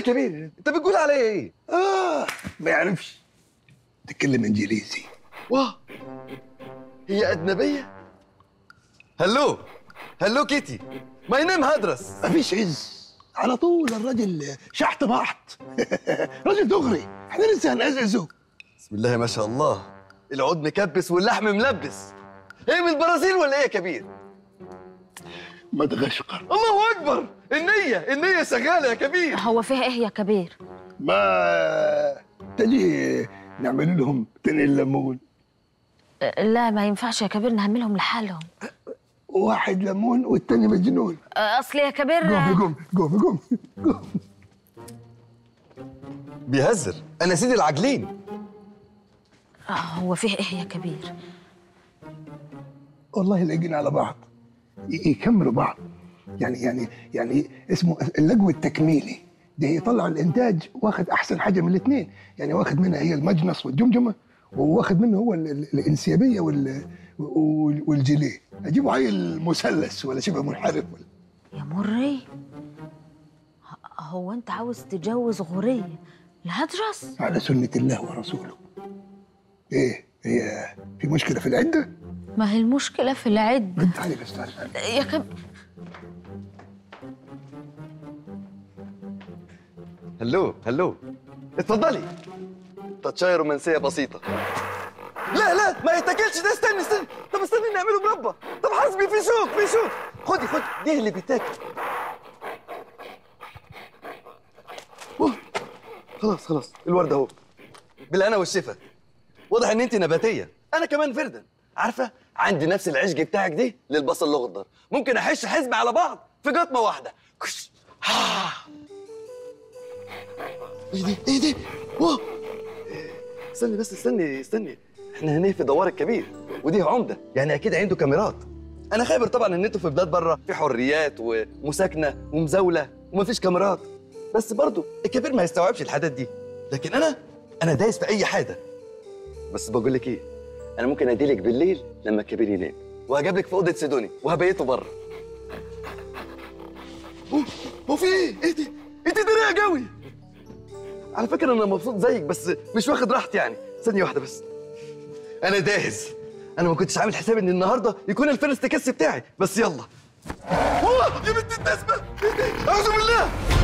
كبير انت بتقول عليا ايه اه ما يعرفش تتكلم انجليزي واه هي اجنبيه هلو هلو كيتي ماي نيم هدرس ما فيش عز على طول الراجل شحت بحت راجل دغري احنا لسه هنعززه بسم الله ما شاء الله العود مكبس واللحم ملبس ايه من البرازيل ولا ايه يا كبير مدغشقر الله اكبر النيه النيه شغاله يا كبير هو فيها ايه يا كبير ما تجي نعمل لهم تنين ليمون أه، لا ما ينفعش يا كبير نهملهم لحالهم واحد ليمون والتاني مجنون أه، اصل يا كبير قوم قوم قوم قوم قوم بيهزر انا سيدي العجلين أه، هو فيه ايه يا كبير والله لاقين على بعض ي- يكملوا بعض يعني يعني يعني اسمه اللجو التكميلي ده يطلع الانتاج واخد احسن حاجه من الاثنين يعني واخد منها هي المجنص والجمجمه وواخد منه هو ال- ال- الانسيابيه وال وال- والجيليه اجيبه عيل مثلث ولا شبه منحرف ولا يا مري ه- هو انت عاوز تجوز غورية الهدرس على سنه الله ورسوله ايه هي في مشكله في العده ما هي المشكلة في العدة رد علي بس تعال يا كبير هلو هلو اتفضلي تاتشاي رومانسيه بسيطه لا لا ما يتاكلش ده استني استني طب استني نعمله مربى طب حسبي في شوك في شوك خدي خدي دي اللي بيتاكل أوه. خلاص خلاص الورد اهو بالهنا والشفا واضح ان انت نباتيه انا كمان فردا عارفه عندي نفس العشق بتاعك دي للبصل الاخضر ممكن احش حزب على بعض في قطمه واحده كش آه. ايه دي ايه دي واو استني بس استني استني احنا هنا في دوار الكبير ودي عمده يعني اكيد عنده كاميرات انا خابر طبعا ان انتوا في بلاد بره في حريات ومساكنه ومزاوله ومفيش كاميرات بس برضو الكبير ما يستوعبش الحاجات دي لكن انا انا دايس في اي حاجه بس بقول لك ايه انا ممكن اديلك بالليل لما الكبير ينام وهجيب لك في اوضه سيدوني وهبيته بره هو في ايه؟ ايه دي؟ انت درية قوي على فكرة أنا مبسوط زيك بس مش واخد راحتي يعني ثانية واحدة بس أنا جاهز أنا ما كنتش عامل حسابي إن النهاردة يكون الفيرست كاس بتاعي بس يلا أوه يا بنت الناس بقى أعوذ بالله